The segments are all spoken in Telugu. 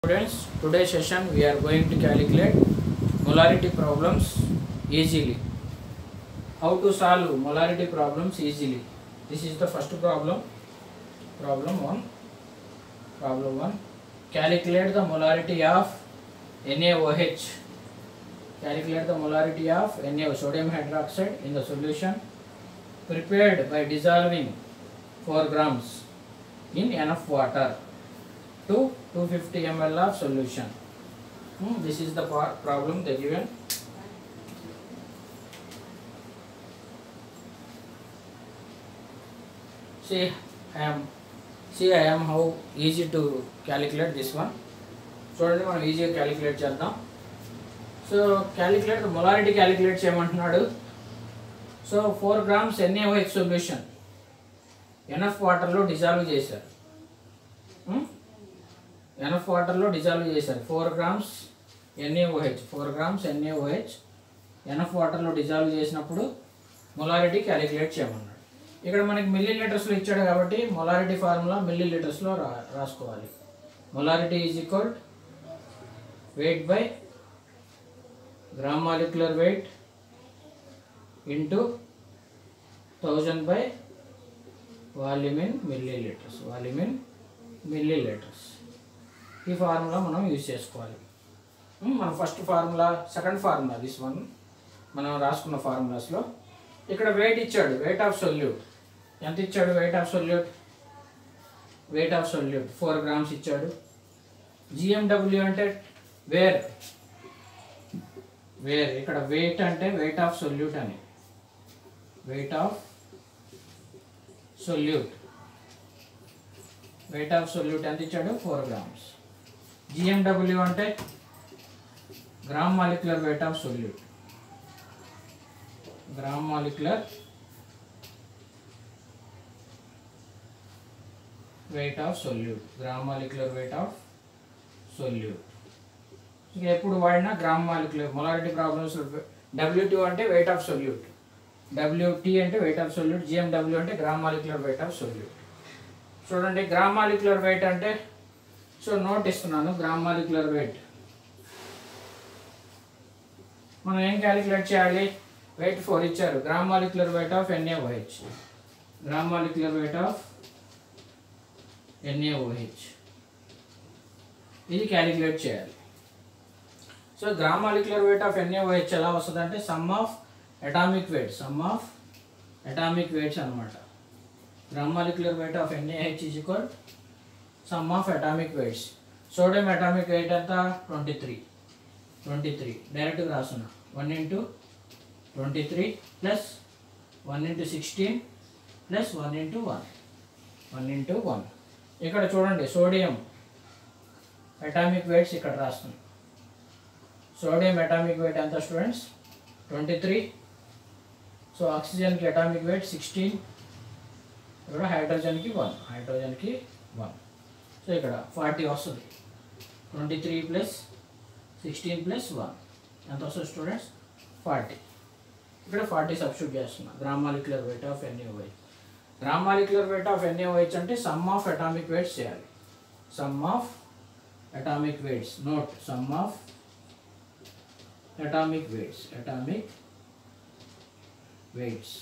Students, today's session we are going to calculate molarity problems easily. How to solve molarity problems easily? This is the first problem. Problem 1. Problem 1. Calculate the molarity of NaOH. Calculate the molarity of Na sodium hydroxide in the solution prepared by dissolving 4 grams in enough water to 250 ml of solution. Hmm, this is the par- problem they given. See, I am see I am how easy to calculate this one. చూడండి మనం ఈజీగా క్యాలిక్యులేట్ చేద్దాం సో క్యాలిక్యులేట్ మొలారిటీ క్యాలిక్యులేట్ చేయమంటున్నాడు so four grams NaOH solution enough వాటర్లో డిజాల్వ్ చేశారు ఎనఫ్ వాటర్లో డిజాల్వ్ చేశారు four grams NaOH four grams NaOH enough వాటర్లో డిజాల్వ్ చేసినప్పుడు మొలారిటీ క్యాలిక్యులేట్ చేయమన్నాడు ఇక్కడ మనకి మిల్లీ లీటర్స్లో ఇచ్చాడు కాబట్టి మొలారిటీ ఫార్ములా మిల్లీ లీటర్స్లో రా రాసుకోవాలి molarity is equal weight by gram molecular weight into thousand by volume in millilitres volume in millilitres ఈ ఫార్ములా మనం యూజ్ చేసుకోవాలి ఉమ్, మన first formula second formula this one మనం రాసుకున్న ఫార్ములాస్లో ఇక్కడ వెయిట్ ఇచ్చాడు వెయిట్ ఆఫ్ సొల్యూట్ ఎంత ఇచ్చాడు weight of solute weight of solute four grams ఇచ్చాడు జిఎండబ్ల్యూ అంటే వేర్ వేర్ ఇక్కడ వెయిట్ అంటే వెయిట్ ఆఫ్ సొల్యూట్ అని weight of solute weight of solute ఎంత ఇచ్చాడు ఫోర్ గ్రామ్స్ జిఎండబ్ల్యూ అంటే gram molecular weight of solute gram molecular weight of solute gram molecular weight of solute ఇంకా ఎప్పుడు వాడినా gram molecular molarity problems WT అంటే వెయిట్ ఆఫ్ సొల్యూట్ డబ్ల్యూటీ అంటే వెయిట్ ఆఫ్ సొల్యూట్ జిఎండబ్ల్యూ అంటే gram molecular weight of solute చూడండి గ్రామ్ మాలిక్యులర్ వెయిట్ అంటే సో నోట్ ఇస్తున్నాను గ్రామ్ మాలిక్యులర్ వెయిట్ మనం ఏం క్యాలిక్యులేట్ చేయాలి వెయిట్ ఫోర్ ఇచ్చారు gram molecular weight of NaOH gram molecular weight of NaOH ఇది క్యాలిక్యులేట్ చేయాలి so gram molecular weight of NaOH ఎలా వస్తుంది అంటే sum of atomic weight sum of atomic weights అనమాట gram molecular weight of NaOH is equal sum of atomic weights sodium atomic weight ఎంత ట్వంటీ త్రీ ట్వంటీ త్రీ డైరెక్ట్గా రాస్తున్నా one into twenty three plus one into sixteen plus one into one one into one ఇక్కడ చూడండి సోడియం అటామిక్ వెయిట్స్ ఇక్కడ రాస్తున్నాం సోడియం అటామిక్ వెయిట్ ఎంత స్టూడెంట్స్ ట్వంటీ త్రీ సో ఆక్సిజన్కి అటామిక్ వెయిట్ సిక్స్టీన్ ఇక్కడ హైడ్రోజన్కి వన్ హైడ్రోజన్కి వన్ సో ఇక్కడ ఫార్టీ వస్తుంది twenty three plus sixteen plus one ఎంత వస్తుంది స్టూడెంట్స్ ఫార్టీ ఇక్కడ ఫార్టీ సబ్స్టిట్యూట్ చేస్తున్నా gram molecular weight of NaOH gram molecular weight of NaOH అంటే సమ్ ఆఫ్ అటామిక్ వెయిట్స్ చేయాలి sum of atomic weights note sum of atomic weights atomic weights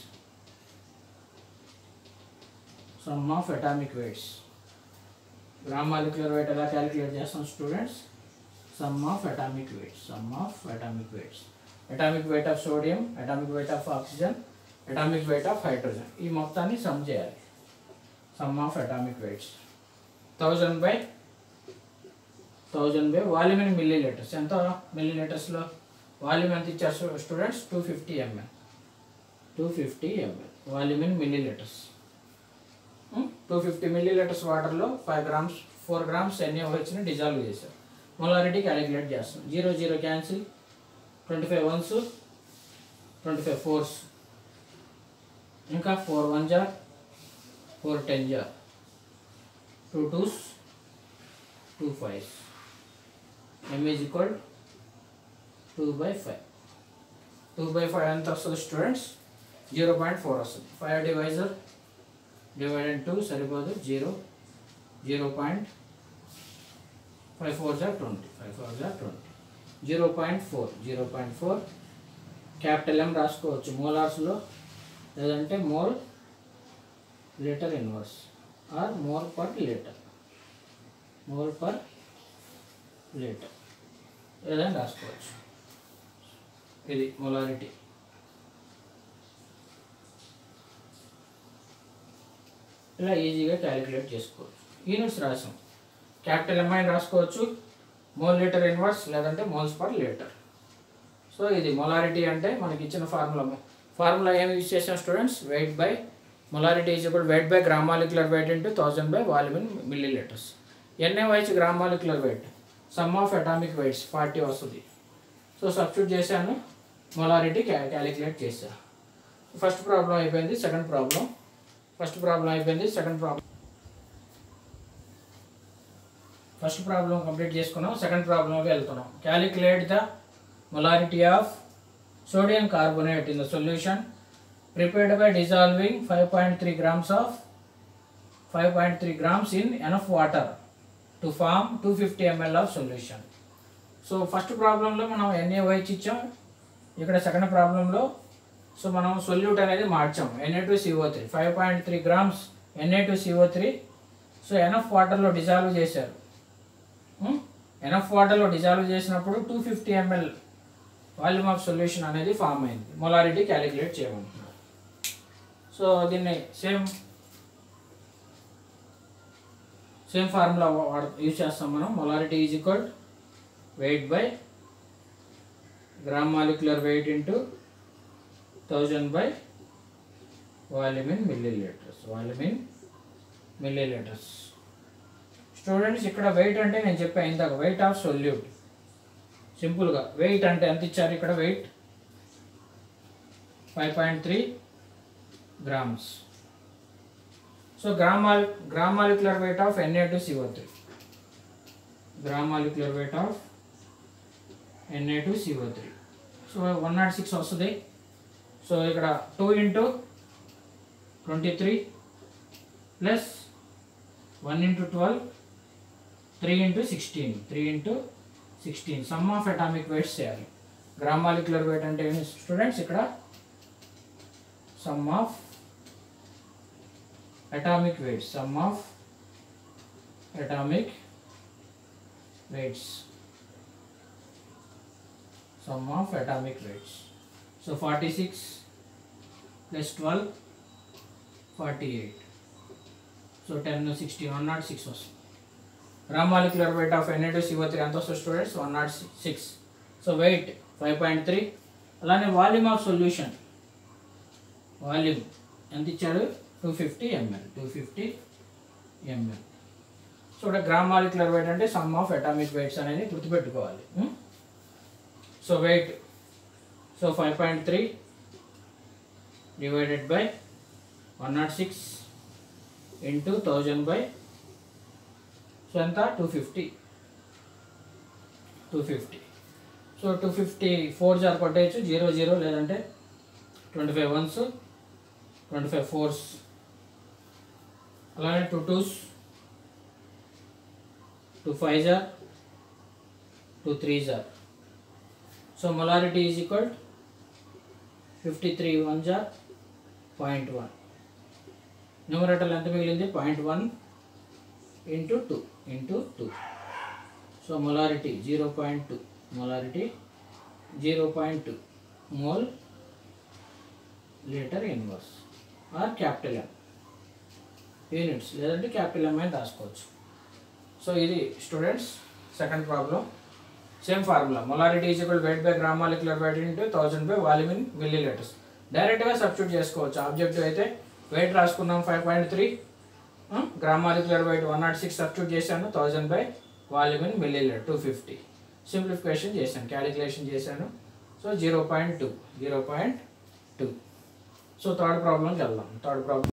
sum of atomic weights gram molecular weight ఎలా క్యాలిక్యులేట్ చేస్తాం students sum of atomic weights sum of atomic weights atomic weight of sodium atomic weight of oxygen atomic weight of hydrogen ఈ మొత్తాన్ని సమ్ చేయాలి sum of atomic weights thousand by thousand by volume in millilitres ఎంత మిల్లీ లీటర్స్లో వాల్యూమ్ ఎంత ఇచ్చారు students two fifty ML two fifty ML volume in millilitres two fifty millilitres వాటర్లో ఫైవ్ గ్రామ్స్ ఫోర్ గ్రామ్స్ ఎన్ఏఓహెచ్ని డిజాల్వ్ చేశారు మొలారిటీ క్యాలిక్యులేట్ చేస్తాం zero zero cancel twenty five ones twenty five fours ఇంకా ఫోర్ వన్ జార్ ఫోర్ టెన్ జార్ two twos two five M is equal two by five two by five ఎంత వస్తుంది స్టూడెంట్స్ జీరో పాయింట్ ఫోర్ వస్తుంది ఫైవ్ డివైజర్ డివైడెడ్ టూ సరిపోదు zero zero point five four జార్ ట్వంటీ ఫైవ్ ఫోర్ జార్ twenty zero point four zero point four capital M రాసుకోవచ్చు మోలార్స్లో లేదంటే mole litre inverse or mole per litre mole per litre ఏదైనా రాసుకోవచ్చు ఇది మొలారిటీ ఇలా ఈజీగా క్యాలిక్యులేట్ చేసుకోవచ్చు యూనిట్స్ రాసాం క్యాపిటల్ ఎంఐ రాసుకోవచ్చు మోల్ లీటర్ ఇన్వర్స్ లేదంటే మోల్స్ పర్ లీటర్ సో ఇది మొలారిటీ అంటే మనకి ఇచ్చిన ఫార్ములా ఫార్ములా ఏమి యూజ్ చేసాం students weight by molarity is equal weight by gram molecular weight into thousand by volume in millilitres NA wise gram molecular weight sum of atomic weights forty వస్తుంది సో సబ్స్టిట్యూట్ చేశాను మొలారిటీ క్యా క్యాలిక్యులేట్ చేశాను ఫస్ట్ ప్రాబ్లం అయిపోయింది సెకండ్ ప్రాబ్లం ఫస్ట్ ప్రాబ్లం అయిపోయింది second problem first problem complete చేసుకున్నాం సెకండ్ ప్రాబ్లంకి వెళ్తున్నాం calculate the molarity of sodium carbonate in the solution prepared by dissolving five point three grams of five point three grams in enough water to form two fifty ML of solution so first ప్రాబ్లంలో మనం ఎన్ఏ వైచ్ ఇచ్చాం ఇక్కడ సెకండ్ ప్రాబ్లంలో సో మనం సొల్యూట్ అనేది మార్చాం NA two CO three five point three grams NA two CO three so enough వాటర్లో డిజాల్వ్ చేశారు ఎనఫ్ వాటర్లో డిజాల్వ్ చేసినప్పుడు two fifty ML volume of solution అనేది ఫామ్ అయింది మొలారిటీ క్యాలిక్యులేట్ చేయమంటున్నారు సో దీన్ని సేమ్ సేమ్ ఫార్ములా యూజ్ చేస్తాం మనం molarity is equal weight by gram molecular weight into thousand by volume in millilitres volume in millilitres students ఇక్కడ వెయిట్ అంటే నేను చెప్పాను ఇందాక వెయిట్ ఆఫ్ సొల్యూట్ సింపుల్గా వెయిట్ అంటే ఎంత ఇచ్చారు ఇక్కడ weight five point three grams so gram mole gram molecular weight of NA two CO three gram molecular weight of NA two CO three so one nought six వస్తుంది సో ఇక్కడ two into twenty three plus one into twelve three into sixteen three into sixteen sum of atomic weights చేయాలి గ్రామ్ మాలిక్యులర్ వెయిట్ అంటే ఏంటి స్టూడెంట్స్ ఇక్కడ sum of atomic weights sum of atomic weights sum of atomic weights so forty six plus twelve forty eight so ten sixty one nought six వస్తుంది gram molecular weight of NA two CO three ఎంత వస్తుంది students one nought six so weight five point three అలానే వాల్యూమ్ ఆఫ్ సొల్యూషన్ వాల్యూమ్ ఎంత ఇచ్చాడు two fifty ML two fifty ML so ఇక్కడ గ్రామ్ మాలిక్యులర్ వెయిట్ అంటే సమ్ ఆఫ్ అటామిక్ వెయిట్స్ అనేది గుర్తుపెట్టుకోవాలి so wait so five point three divided by one nought six into thousand by so ఎంత two fifty two fifty so two fifty four జార్ కొట్టేయచ్చు జీరో జీరో లేదంటే twenty five ones twenty five fours అలానే టూ టూస్ టూ ఫైవ్ జార్ టూ త్రీ జార్ so molarity is equal fifty three one జార్ పాయింట్ వన్ న్యూమరేటర్ ఎంత మిగిలింది point one into two into two so molarity zero point two molarity zero point two mole litre inverse or capital M units లేదంటే క్యాపిటల్ ఎం అని రాసుకోవచ్చు సో ఇది students second problem same formula molarity is equal weight by gram molecular weight into thousand by volume in millilitres డైరెక్ట్గా సబ్స్టిట్యూట్ చేసుకోవచ్చు ఆబ్జెక్టివ్ అయితే వెయిట్ రాసుకున్నాం five point three gram molecular weight one nought six substitute చేశాను thousand by volume in millilitre two fifty simplification చేశాను క్యాలిక్యులేషన్ చేశాను so zero point two zero point two so third ప్రాబ్లంకి వెళ్దాం థర్డ్ ప్రాబ్లం